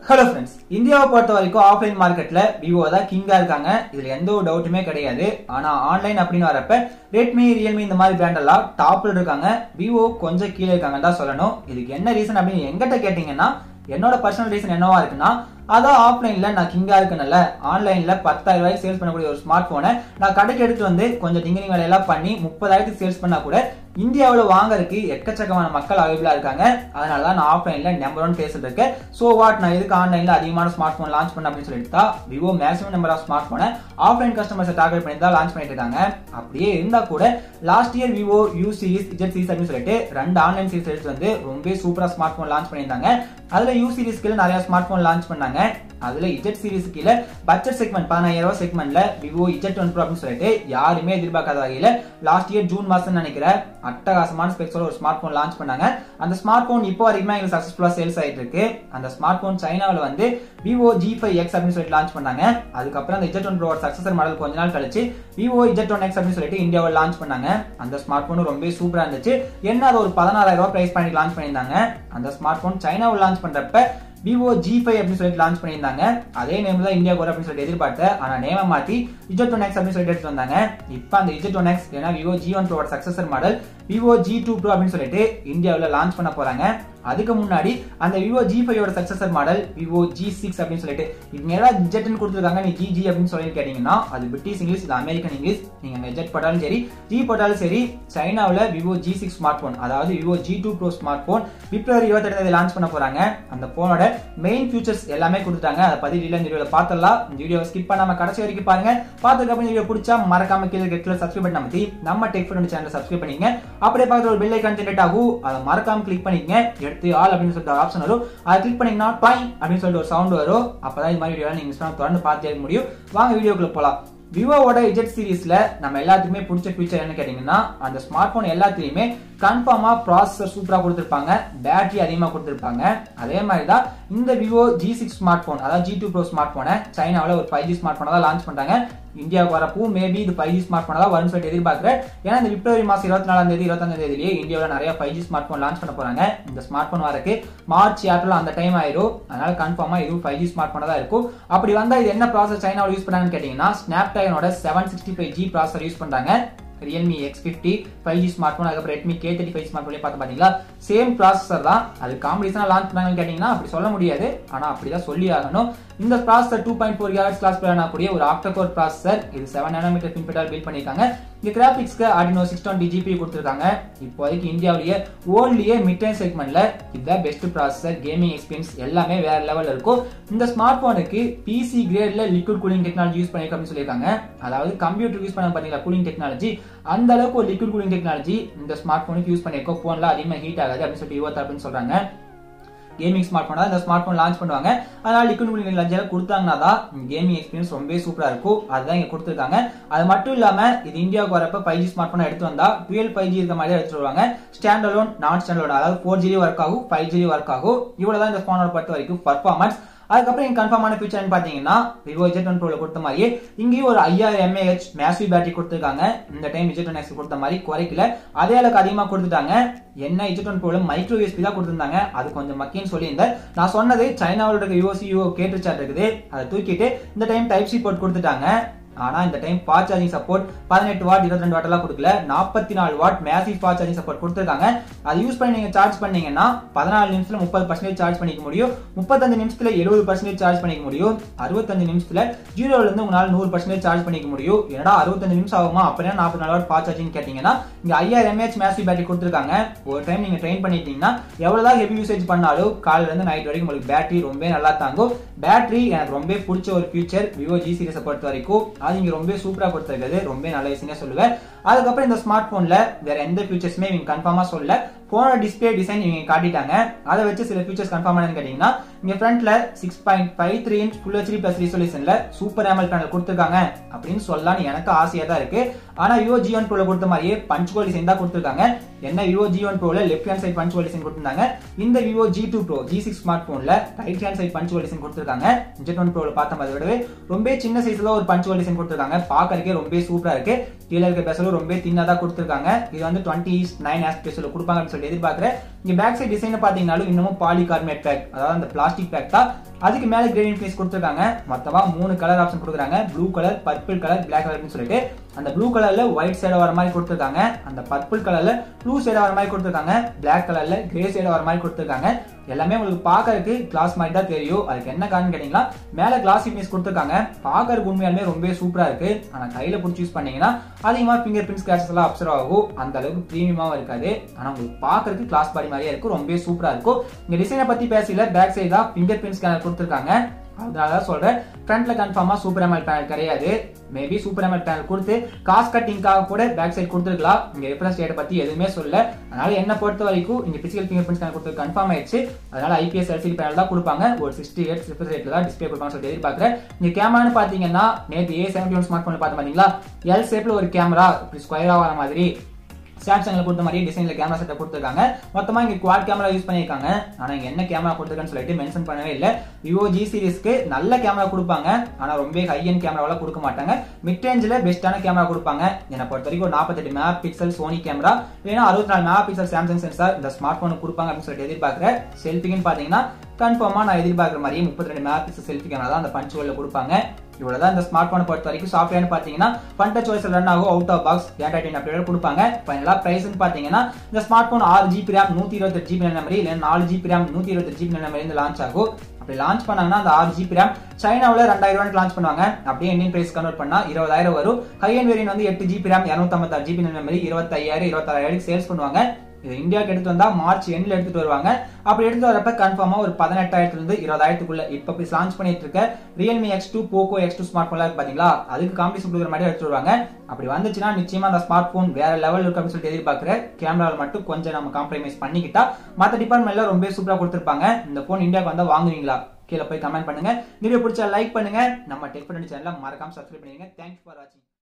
hello friends இந்தியாவை பொறுத்த வரைக்கும் ஆஃப்லைன் மார்க்கெட்ல விவோ தான் கிங்கா இருக்காங்க இதுல எந்த ஒரு டவுட்டுமே கிடையாது ஆனா ஆன்லைன் அப்படின்னு வரப்ப ரெட்மி ரியல்மி இந்த மாதிரி பிராண்ட் எல்லாம் டாப்ல இருக்காங்க விவோ கொஞ்சம் கீழே இருக்காங்கன்னு தான் சொல்லணும் இதுக்கு என்ன ரீசன் அப்படின்னு எங்கிட்ட கேட்டீங்கன்னா என்னோட பர்சனல் ரீசன் என்னவா இருக்குன்னா அதான் ஆஃப்லைன்ல நான் கிங்கா இருக்கனால ஆன்லைன்ல பத்தாயிரம் ரூபாய்க்கு சேல்ஸ் பண்ணக்கூடிய ஒரு ஸ்மார்ட் போனை நான் கடைக்கு எடுத்து வந்து கொஞ்சம் டிங்கரிங் வேலையெல்லாம் பண்ணி முப்பதாயிரத்துக்கு சேல்ஸ் பண்ணா கூட இந்தியாவில் வாங்குறதுக்கு எக்கச்சக்கமான மக்கள் அவைபிளா இருக்காங்க அதனால தான் நான் ஆஃப்லைன்ல நம்பர் ஒன் பேசிட்டு இருக்கேன் ஸோ வாட் நான் எதுக்கு ஆன்லைன்ல அதிகமான ஸ்மார்ட் போன் லான்ச் பண்ண அப்படின்னு சொல்லிட்டு தான் Vivo maximum number of smart போனை ஆஃப்லைன் கஸ்டமர்ஸை டார்கெட் பண்ணி தான் லான்ச் பண்ணிட்டு இருக்காங்க அப்படியே இருந்தா கூட last year Vivo U series Z series அப்படின்னு சொல்லிட்டு ரெண்டு ஆன்லைன் சீரிஸ் எடுத்து வந்து ரொம்ப சூப்பரா ஸ்மார்ட் போன் லான்ச் பண்ணியிருந்தாங்க அதுல யூ சீரிஸ் கீழே நிறைய ஸ்மார்ட் போன் லான்ச் பண்ணாங்க அதுல இஜெட் சீரிஸ் கீழே பட்ஜெட் செக்மெண்ட் பதினாயிரம் ரூபாய் செக்மெண்ட்ல விவோ இஜெட் ஒன் ப்ரோ அப்படின்னு சொல்லிட்டு யாருமே எதிர்பார்க்காத வகையில லாஸ்ட் இயர் ஜூன் மாசம் நினைக்கிற அட்டகாசமான ஸ்பெக்ஸோட ஒரு ஸ்மார்ட் போன் லான்ச் பண்ணாங்க அந்த ஸ்மார்ட் போன் இப்போ வரைக்குமே எங்களுக்கு சக்சஸ்ஃபுல்லா சேல்ஸ் ஆயிட்டு இருக்கு அந்த ஸ்மார்ட் போன் சைனாவில் வந்து விவோ ஜி ஃபைவ் எக்ஸ் அப்படின்னு சொல்லிட்டு லான்ச் பண்ணாங்க அதுக்கப்புறம் அந்த Z one pro successor model கொஞ்ச நாள் கழிச்சு விவோ இஜெட் ஒன் எக்ஸ் அப்படின்னு சொல்லிட்டு இந்தியாவில் லான்ச் பண்ணாங்க அந்த ஸ்மார்ட் போன் ரொம்ப சூப்பரா இருந்துச்சு என்ன அது ஒரு பதினாலாயிரம் ரூபாய் பிரைஸ் பண்ணி லான்ச் பண்ணியிருந்தாங்க அந்த ஸ்மார்ட் போன் சைனாவில் லான்ச் பண்றப்ப விவோ ஜி ஃபைவ் அப்படின்னு சொல்லிட்டு லான்ச் பண்ணியிருந்தாங்க அதே நேம் தான் இந்தியா வரும் அப்படின்னு சொல்லிட்டு எதிர்பார்த்தேன் ஆனா நேம மாத்தி இஜெட் ஒன் எக்ஸ் அப்படின்னு சொல்லிட்டு எடுத்து வந்தாங்க இப்போ அந்த இஜெட் ஒன் எக்ஸ் ஏன்னா விவோ ஜி ஒன் ப்ரோட successor model Vivo G two pro அப்படின்னு சொல்லிட்டு இந்தியாவில் லான்ச் பண்ண போறாங்க அதுக்கு முன்னாடி அந்த விவோ ஜி ஃபைவோட successor model Vivo G six அப்படின்னு சொல்லிட்டு இவங்க ஏதாவது ஜெட்னு கொடுத்துருக்காங்க நீ ஜி ஜி அப்படின்னு சொல்லி கேட்டீங்கன்னா அது பிரிட்டிஷ் இங்கிலீஷ் இது அமெரிக்கன் இங்கிலீஷ் நீங்க ஜெட் போட்டாலும் சரி ஜி போட்டாலும் சரி சைனாவில் Vivo G six smart phone அதாவது Vivo G two pro smart phone பிப்ரவரி இருபத்தி தேதி லான்ச் பண்ண போறாங்க அந்த போனோட மெயின் ஃபியூச்சர்ஸ் எல்லாமே கொடுத்துட்டாங்க அதை பத்தி டீலர் இந்த வீடியோல பார்த்தலாம் இந்த வீடியோ ஸ்கிப் பண்ணாம கடைசி வரைக்கும் பாருங்க பார்த்ததுக்கு அப்புறம் வீடியோ பிடிச்சா மறக்காம கீழே கெட்ல சப்ஸ்கிரைப் பண்ண அமைத்தி நம்ம டெக் ஃப்ரெண்ட் சேனல் சப்ஸ்கிரைப் பண்ணிங்க அப்படியே பக்கத்துல ஒரு பெல் ஐக்கான் ஜெனரேட் ஆகும் அதை மறக்காம கிளிக் பண்ணிக்கங்க எடுத்து ஆல் அப்படின்னு சொல்லிட்டு ஒரு ஆப்ஷன் வரும் அதை கிளிக் பண்ணீங்கன்னா டாய் அப்படின்னு சொல்லிட்டு ஒரு சவுண்ட் வரும் அப்பதான் இது மாதிரி வீடியோ நீங்க மிஸ் பண்ண தொடர்ந்து பார்த்தே இருக்க முடியும் வாங்க வீடியோக்குள்ள போலாம் விவோவோட இஜெட் சீரிஸ்ல நம்ம எல்லாத்துக்குமே பிடிச்ச ஃபீச்சர் என்ன கேட்டீங்கன்னா அந்த ஸ்மார்ட் போன் எல்லாத்துலயுமே கன்ஃபார்மா ப்ராசஸர் சூப்பரா கொடுத்துருப்பாங்க பேட்டரி அதிகமா கொடுத்துருப்பாங்க அதே மாதிரி தான் இந்த Vivo G six smart phone அதாவது ஜி டூ ப்ரோ ஸ்மார்ட் போனை சைனாவில் ஒரு ஃபைவ் ஜி ஸ்மார்ட் போனை தான் லான்ச் பண்றாங்க இந்தியாவுக்கு வரப்போ மேபி இது ஃபைவ் ஜி ஸ்மார்ட் போனை தான் வரும்னு சொல்லிட்டு எதிர்பார்க்குறேன் ஏன்னா இந்த பிப்ரவரி மாசம் இருபத்தி நாலாம் தேதி இருபத்தாம் தேதியிலேயே இந்தியாவில் நிறைய five G smart phone launch பண்ண போறாங்க இந்த ஸ்மார்ட் போன் வரக்கு மார்ச் ஏப்ரல் அந்த டைம் ஆயிரும் அதனால கன்ஃபார்மா இதுவும் ஃபைவ் ஜி ஸ்மார்ட் போனா தான் இருக்கும் அப்படி வந்தா இது என்ன ப்ராசஸ் சைனாவில் யூஸ் பண்ணாங்கன்னு கேட்டீங்கன்னா ஸ்னாப் ட்ராகனோட seven sixty five G processor use பண்றாங்க Realme X fifty five G smart phone அதுக்கப்புறம் Redmi K thirty five smart phone பார்த்து பார்த்தீங்களா சேம் ப்ராசஸர் தான் அது காம்படிஷனாக லான்ச் பண்ணாங்கன்னு கேட்டிங்கன்னா அப்படி சொல்ல முடியாது ஆனால் அப்படி தான் சொல்லி ஆகணும் இந்த processor two point four class class கூடிய ஒரு ஆக்டர் கோர் ப்ராசஸர் இது செவன் நானோமீட்டர் பின்பெட்டால் பில்ட் பண்ணியிருக்காங்க இந்த கிராபிக்ஸ்க்கு ஆர்டினோ சிக்ஸ் டுவெண்ட்டி ஜிபி கொடுத்துருக்காங்க இப்போதைக்கு இந்தியாவிலேயே ஓல்ட்லயே மிட் ரேஞ்ச் செக்மெண்ட்ல இதுதான் பெஸ்ட் ப்ராசஸர் கேமிங் எக்ஸ்பீரியன்ஸ் எல்லாமே வேற லெவல்ல இருக்கும் இந்த ஸ்மார்ட் போனுக்கு பிசி கிரேட்ல லிக்விட் கூலிங் டெக்னாலஜி யூஸ் பண்ணிருக்க அப்படின்னு சொல்லியிருக்காங்க அதாவது கம்ப்யூட்டர் யூஸ் பண்ண பாத்தீங்களா கூலிங் டெக்னாலஜி அந்த அளவுக்கு ஒரு லிக்விட் கூலிங் டெக்னாலஜி இந்த ஸ்மார்ட் போனுக்கு யூஸ் பண்ணிருக்கோம் போன்ல அதிகமாக ஹீட் ஆகாது அப்படின்னு சொல்லிட்டு யுவ தரப்புன்னு சொல்றாங்க கேமிங் ஸ்மார்ட் போன் இந்த ஸ்மார்ட் போன் லான்ச் பண்ணுவாங்க அதனால லிக்விட் கூலிங் லஞ்சர் கொடுத்தாங்கன்னா தான் கேமிங் எக்ஸ்பீரியன்ஸ் ரொம்பவே சூப்பரா இருக்கும் அதுதான் இங்க கொடுத்துருக்காங்க அது மட்டும் இல்லாம இது இந்தியாவுக்கு வரப்ப ஃபைவ் ஜி ஸ்மார்ட் போன் எடுத்து வந்தா டுவெல் ஃபைவ் ஜி இருக்க மாதிரி எடுத்துட்டு வருவாங்க standalone non standalone அதாவது ஃபோர் ஜிபி ஒர்க் ஆகும் ஃபைவ் ஜிபி ஒர்க் ஆகும் இவ்வளவுதான் இந்த போனோட பொறுத்த வரைக்கும் பர்ஃபார்மன்ஸ் அதுக்கப்புறம் இங்க கன்ஃபார்மான ஃபீச்சர்னு பாத்தீங்கன்னா விவோ ஜெட் ஒன் ப்ரோல கொடுத்த மாதிரியே இங்கேயும் ஒரு ஐயாயிரம் எம்ஏஹெச் மேசிவ் பேட்டரி கொடுத்துருக்காங்க இந்த டைம் ஜெட் ஒன் எக்ஸ் கொடுத்த மாதிரி குறைக்கல அதே அளவுக்கு அதிகமா கொடுத்துட்டாங்க என்ன ஜெட் ஒன் ப்ரோல மைக்ரோ யூஎஸ்பி தான் கொடுத்துருந்தாங்க அது கொஞ்சம் மக்கின்னு சொல்லியிருந்தேன் நான் சொன்னது சைனாவோட இருக்க யூஓசி யூஓ கேட்டு சார்ட் இருக்குது அதை தூக்கிட்டு இந்த டைம் டைப் சி போர்ட் கொடுத்துட்டாங்க ஆனா இந்த டைம் ஃபாஸ்ட் சார்ஜிங் சப்போர்ட் பதினெட்டு வாட் இருபத்தி ரெண்டு வாட் எல்லாம் கொடுக்கல நாற்பத்தி நாலு watt massive fast charging support கொடுத்துருக்காங்க அது யூஸ் பண்ணி நீங்க சார்ஜ் பண்ணீங்கன்னா பதினாலு நிமிஷத்துல முப்பது பர்சன்டேஜ் சார்ஜ் பண்ணிக்க முடியும் முப்பத்தஞ்சு நிமிஷத்துல எழுபது பர்சன்டேஜ் சார்ஜ் பண்ணிக்க முடியும் அறுபத்தஞ்சு நிமிஷத்துல ஜீரோல இருந்து உங்களால நூறு பர்சன்டேஜ் சார்ஜ் பண்ணிக்க முடியும் ஏன்னா அறுபத்தஞ்சு நிமிஷம் ஆகுமா அப்படின்னா நாற்பத்தி நாலு வாட் ஃபாஸ்ட் சார்ஜிங் கேட்டீங்கன்னா இங்க ஐயாயிரம் எம்ஏஹெச் மேசிவ் பேட்டரி கொடுத்துருக்காங்க ஒரு டைம் நீங்க ட்ரெயின் பண்ணிட்டீங்கன்னா எவ்வளவுதான் ஹெவி யூசேஜ் பண்ணாலும் காலையில இருந்து நைட் வரைக்கும் உங்களுக்கு பேட்டரி ரொம்ப நல்லா தாங்கும் பேட்டரி எனக்கு ரொம்ப பிடிச்ச ஒரு ஃபியூச்சர் விவோ ஜி சீரிஸை பொறுத்த வரைக்கும் அது இங்க ரொம்ப சூப்பரா கொடுத்துருக்குது ரொம்ப நல்ல விஷயம் சொல்லுவேன் அதுக்கப்புறம் இந்த ஸ்மார்ட் போன்ல வேற எந்த ஃபீச்சர்ஸுமே இவங்க கன்ஃபார்மா சொல்லல போனோட டிஸ்பிளே டிசைன் இவங்க காட்டிட்டாங்க அதை வச்சு சில ஃபீச்சர்ஸ் கன்ஃபார்ம் என்னன்னு கேட்டீங்கன்னா இங்க ஃப்ரண்ட்ல six point five three inch full HD plus ரிசொல்யூஷன்ல சூப்பர் ஏமல் பேனல் கொடுத்துருக்காங்க அப்படின்னு சொல்லலாம்னு எனக்கு ஆசையா தான் இருக்கு ஆனா விவோ ஜி ஒன் ப்ரோல கொடுத்த மாதிரியே பஞ்ச் கோல் டிசைன் தான் கொடுத்துருக்காங்க என்ன விவோ ஜி ஒன் ப்ரோல left hand side punch hole design கொடுத்திருந்தாங்க இந்த Vivo G two pro Z six smart போன்ல right hand side punch hole design கொடுத்துருக்காங்க ஜெட் ஒன் ப்ரோல பார்த்த மாதிரி விடவே ரொம்ப சின்ன சைஸ்ல ஒரு பஞ்ச் கோல் டிசைன் கொடுத்துருக்காங்க பாக்கறதுக்கே ரொம்ப சூப்பரா இருக்கு கீழே இருக்க பெசலும் ரொம்ப தின்னா தான் கொடுத்துருக்காங்க இது வந்து டுவெண்ட்டி நைன் ஆஸ்பேஸ்ல கொடுப்பாங்க அப்படின்னு சொல்லி எதிர்பார்க்குறேன் இங்க பேக் சைடு டிசைன் பாத்தீங்கன்னாலும் இன்னமும் பாலிகார்பனேட் பேக் அதாவது அந்த பிளாஸ்டிக் பேக் தான் அதுக்கு மேல கிரேடியன்ட் பீஸ் கொடுத்துருக்காங்க மொத்தமா மூணு கலர் ஆப்ஷன் கொடுக்குறாங்க blue colour purple colour black கலர்னு சொல்லிட்டு அந்த ப்ளூ கலர்ல ஒயிட் சைடு வர மாதிரி கொடுத்துருக்காங்க அந்த பர்பிள் கலர்ல ப்ளூ சைடு வர மாதிரி கொடுத்துருக்காங்க பிளாக் கலர்ல கிரே சைடு வர மாதிரி கொடுத்துருக்காங்க எல்லாமே உங்களுக்கு பார்க்கறதுக்கு கிளாஸ் மாதிரி தான் தெரியும் அதுக்கு என்ன காரணம் கேட்டீங்கன்னா மேல கிளாஸ் பீஸ் கொடுத்துருக்காங்க பார்க்கறதுக்கு உண்மையாலுமே ரொம்ப சூப்பரா இருக்கு ஆனா கையில பிடிச்சி யூஸ் பண்ணீங்கன்னா அதிகமா ஃபிங்கர் பிரிண்ட் ஸ்கிராச்சஸ் எல்லாம் அப்சர்வ் ஆகும் அந்த அளவுக்கு பிரீமியமாவும் இருக்காது ஆனா உங்களுக்கு பார்க்கறதுக்கு கிளாஸ் பாடி மாதிரியே இருக்கும் ரொம்ப சூப்பரா இருக்கும் இந்த டிசைனை பத்தி பேசல பேக் சைடு தான் ஃபிங்கர் பிரிண்ட் ஸ்கேனர் கொடுத்துருக்காங்க அதனால தான் சொல்றேன் ஃப்ரண்ட்ல கன்ஃபார்மா சூப்பர் எம்எல் பேனல் கிடையாது மேபி சூப்பர் எம்எல் பேனல் கொடுத்து காஸ்ட் கட்டிங்காக கூட பேக் சைடு கொடுத்துருக்கலாம் இங்க ரெஃபரன்ஸ் டேட்டை பத்தி எதுவுமே சொல்ல அதனால என்ன பொறுத்த வரைக்கும் இங்க பிசிக்கல் ஃபிங்கர் பிரிண்ட் ஸ்கேனர் கொடுத்து கன்ஃபார்ம் ஆயிடுச்சு அதனால ஐபிஎஸ் எல்சிடி பேனல் தான் கொடுப்பாங்க ஒரு சிக்ஸ்டி எயிட் ரிஃபரன்ஸ் ரேட்ல தான் டிஸ்பிளே கொடுப்பாங்க சொல்லி எதிர்பார்க்குறேன் இங்க கேமரான்னு பாத்தீங்கன்னா நேற்று ஏ செவன்டி ஒன் ஸ்மார்ட் போன்ல பார்த்து பாத்தீங்களா எல் ஷேப்ல ஒரு கேமரா இப்படி ஸ்கொயரா வர மாதிரி சாம்சங்ல கொடுத்த மாதிரி டிசைன்ல கேமரா செட்டப் கொடுத்துருக்காங்க மொத்தமா இங்க குவாட் கேமரா யூஸ் பண்ணிருக்காங்க ஆனா இங்க என்ன கேமரா கொடுத்துருக்கான்னு சொல்லிட்டு மென்ஷன் பண்ணவே இல்ல விவோ ஜி சீரிஸ்க்கு நல்ல கேமரா கொடுப்பாங்க ஆனா ரொம்ப ஹை என் கேமராவெல்லாம் கொடுக்க மாட்டாங்க மிட் ரேஞ்சில் பெஸ்ட்டான கேமரா கொடுப்பாங்க என்னை பொறுத்த வரைக்கும் நாற்பத்தெட்டு மெகா பிக்சல் சோனி கேமரா இல்லைன்னா அறுபத்தி நாலு மெகா பிக்சல் சாம்சங் சென்சார் இந்த ஸ்மார்ட் போன் கொடுப்பாங்க அப்படின்னு சொல்லிட்டு எதிர்பார்க்குறேன் செல்ஃபின்னு பாத்தீங்கன்னா கன்ஃபார்மா நான் எதிர்பார்க்குற மாதிரியே முப்பத்தி ரெண்டு மெகா பிக்சல் செல்ஃபி கேமரா தான் அந்த பஞ்ச் கொடுப்பாங்க இவ்வளவுதான் இந்த ஸ்மார்ட் போனை பொறுத்த வரைக்கும் சாஃப்ட்வேர்னு பாத்தீங்கன்னா ஃபன் டச் வாய்ஸ் ரன் ஆகும் அவுட் ஆஃப் பாக்ஸ் டேட்டா டென் அப்டேட் கொடுப்பாங்க ஃபைனலா பிரைஸ்னு பாத்தீங்கன்னா இந்த ஸ்மார்ட் போன் ஆறு ஜிபி ரேம் நூத்தி இருபத்தி ஜிபி மெமரி இல்ல நாலு ஜிபி ரேம் நூத்தி இருபத்தி ஜிபி மெமரி இருந்து லான்ச் ஆகும் அப்படி லான்ச் பண்ணாங்கன்னா அந்த ஆறு ஜிபி ரேம் சைனாவில் ரெண்டாயிரம் ரூபாய்க்கு லான்ச் பண்ணுவாங்க அப்படியே இந்தியன் பிரைஸ் கன்வெர்ட் பண்ணா இருபதாயிரம் வரும் ஹை அண்ட் வேரியன்ட் வந்து எட்டு ஜிபி ரேம் இரநூத்தம்பத்தாறு ஜிபி மெமரி இருபத்தாயிரம் இருபத்தாயிரம் சேல்ஸ் பண்ணுவாங்க இது இந்தியாவுக்கு எடுத்து வந்தா மார்ச் எண்ட்ல எடுத்துட்டு வருவாங்க அப்படி எடுத்து வரப்ப கன்ஃபார்மா ஒரு பதினெட்டாயிரத்துல இருந்து இருபதாயிரத்துக்குள்ள இப்ப போய் லான்ச் பண்ணிட்டு இருக்க Realme X two Poco X two smart போன்ல பாத்தீங்களா அதுக்கு காம்படிஷன் கொடுக்குற மாதிரி எடுத்து வருவாங்க அப்படி வந்துச்சுன்னா நிச்சயமா அந்த ஸ்மார்ட் போன் வேற லெவல் இருக்கு அப்படின்னு சொல்லிட்டு எதிர்பார்க்கிறேன் கேமராவில் மட்டும் கொஞ்சம் நம்ம காம்ப்ரமைஸ் பண்ணிக்கிட்டா மத்த டிபார்ட்மெண்ட்ல ரொம்ப சூப்பரா கொடுத்துருப்பாங்க இந்த போன் இந்தியாவுக்கு வந்தா வாங்குவீங்களா கீழே போய் கமெண்ட் பண்ணுங்க வீடியோ பிடிச்சா லைக் பண்ணுங்க நம்ம டெக் பண்ணி சேனலை மறக்காம சப்ஸ்கிரைப் பண்ணுங்க தேங்க்ஸ் ஃபார் வாட்சிங்